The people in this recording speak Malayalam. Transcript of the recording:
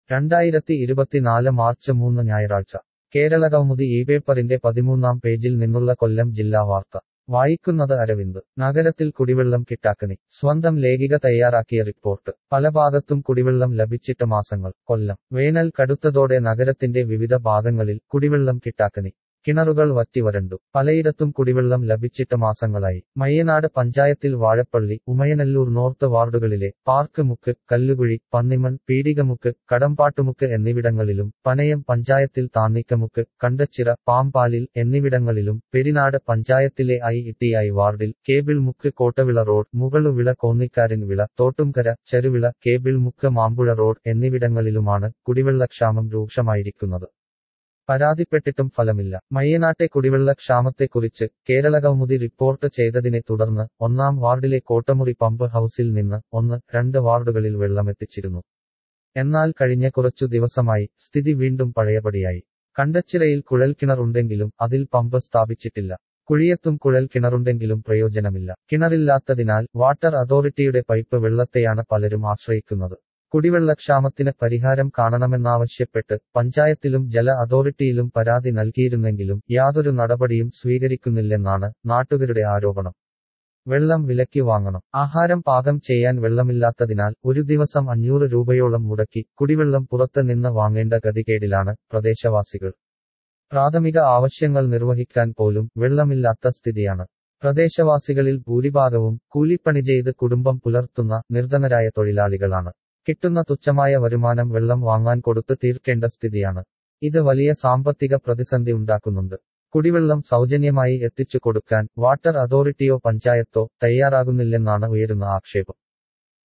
രണ്ടായിരത്തി ഇരുപത്തിനാല് മാർച്ച് മൂന്ന് ഞായറാഴ്ച കേരള കൗമുദി ഈ പേപ്പറിന്റെ പതിമൂന്നാം പേജിൽ നിന്നുള്ള കൊല്ലം ജില്ലാ വാർത്ത വായിക്കുന്നത് അരവിന്ദ് നഗരത്തിൽ കുടിവെള്ളം കിട്ടാക്കനി സ്വന്തം ലേഖിക തയ്യാറാക്കിയ റിപ്പോർട്ട് പല ഭാഗത്തും കുടിവെള്ളം ലഭിച്ചിട്ട് മാസങ്ങൾ കൊല്ലം വേനൽ കടുത്തതോടെ നഗരത്തിന്റെ വിവിധ ഭാഗങ്ങളിൽ കുടിവെള്ളം കിട്ടാക്കനി കിണറുകൾ വറ്റിവരണ്ടു പലയിടത്തും കുടിവെള്ളം ലഭിച്ചിട്ട് മാസങ്ങളായി മയ്യനാട് പഞ്ചായത്തിൽ വാഴപ്പള്ളി ഉമയനല്ലൂർ നോർത്ത് വാർഡുകളിലെ പാർക്ക് മുക്ക് കല്ലുകുഴി പന്നിമൺ പീടികമുക്ക് കടമ്പാട്ടുമുക്ക് എന്നിവിടങ്ങളിലും പനയം പഞ്ചായത്തിൽ താന്നിക്കമുക്ക് കണ്ടച്ചിറ പാമ്പാലിൽ എന്നിവിടങ്ങളിലും പെരിനാട് പഞ്ചായത്തിലെ ഐ ടി ഐ വാർഡിൽ കേബിൾ മുക്ക് കോട്ടവിള റോഡ് മുകളുവിള കോന്നിക്കാരൻ വിള തോട്ടുംകര ചെറുവിള കേബിൾ മുക്ക് മാമ്പുഴ റോഡ് എന്നിവിടങ്ങളിലുമാണ് കുടിവെള്ളക്ഷാമം രൂക്ഷമായിരിക്കുന്നത് പരാതിപ്പെട്ടിട്ടും ഫലമില്ല മയ്യനാട്ടെ കുടിവെള്ള ക്ഷാമത്തെക്കുറിച്ച് കേരള കൗമുദി റിപ്പോർട്ട് ചെയ്തതിനെ തുടർന്ന് ഒന്നാം വാർഡിലെ കോട്ടമുറി പമ്പ് ഹൌസിൽ നിന്ന് ഒന്ന് രണ്ട് വാർഡുകളിൽ വെള്ളമെത്തിച്ചിരുന്നു എന്നാൽ കഴിഞ്ഞ കുറച്ചു ദിവസമായി സ്ഥിതി വീണ്ടും പഴയപടിയായി കണ്ടച്ചിറയിൽ കുഴൽക്കിണറുണ്ടെങ്കിലും അതിൽ പമ്പ് സ്ഥാപിച്ചിട്ടില്ല കുഴിയത്തും കുഴൽ കിണറുണ്ടെങ്കിലും പ്രയോജനമില്ല കിണറില്ലാത്തതിനാൽ വാട്ടർ അതോറിറ്റിയുടെ പൈപ്പ് വെള്ളത്തെയാണ് പലരും ആശ്രയിക്കുന്നത് കുടിവെള്ളക്ഷാമത്തിന് പരിഹാരം കാണണമെന്നാവശ്യപ്പെട്ട് പഞ്ചായത്തിലും ജല അതോറിറ്റിയിലും പരാതി നൽകിയിരുന്നെങ്കിലും യാതൊരു നടപടിയും സ്വീകരിക്കുന്നില്ലെന്നാണ് നാട്ടുകാരുടെ ആരോപണം വെള്ളം വിലയ്ക്ക് വാങ്ങണം ആഹാരം പാകം ചെയ്യാൻ വെള്ളമില്ലാത്തതിനാൽ ഒരു ദിവസം അഞ്ഞൂറ് രൂപയോളം മുടക്കി കുടിവെള്ളം പുറത്ത് നിന്ന് വാങ്ങേണ്ട ഗതികേടിലാണ് പ്രദേശവാസികൾ പ്രാഥമിക ആവശ്യങ്ങൾ നിർവഹിക്കാൻ പോലും വെള്ളമില്ലാത്ത സ്ഥിതിയാണ് പ്രദേശവാസികളിൽ ഭൂരിഭാഗവും കൂലിപ്പണി ചെയ്ത് കുടുംബം പുലർത്തുന്ന നിർധനരായ തൊഴിലാളികളാണ് കിട്ടുന്ന തുച്ഛമായ വരുമാനം വെള്ളം വാങ്ങാൻ കൊടുത്ത് തീർക്കേണ്ട സ്ഥിതിയാണ് ഇത് വലിയ സാമ്പത്തിക പ്രതിസന്ധി ഉണ്ടാക്കുന്നുണ്ട് കുടിവെള്ളം സൗജന്യമായി എത്തിച്ചു കൊടുക്കാൻ വാട്ടർ അതോറിറ്റിയോ പഞ്ചായത്തോ തയ്യാറാകുന്നില്ലെന്നാണ് ഉയരുന്ന ആക്ഷേപം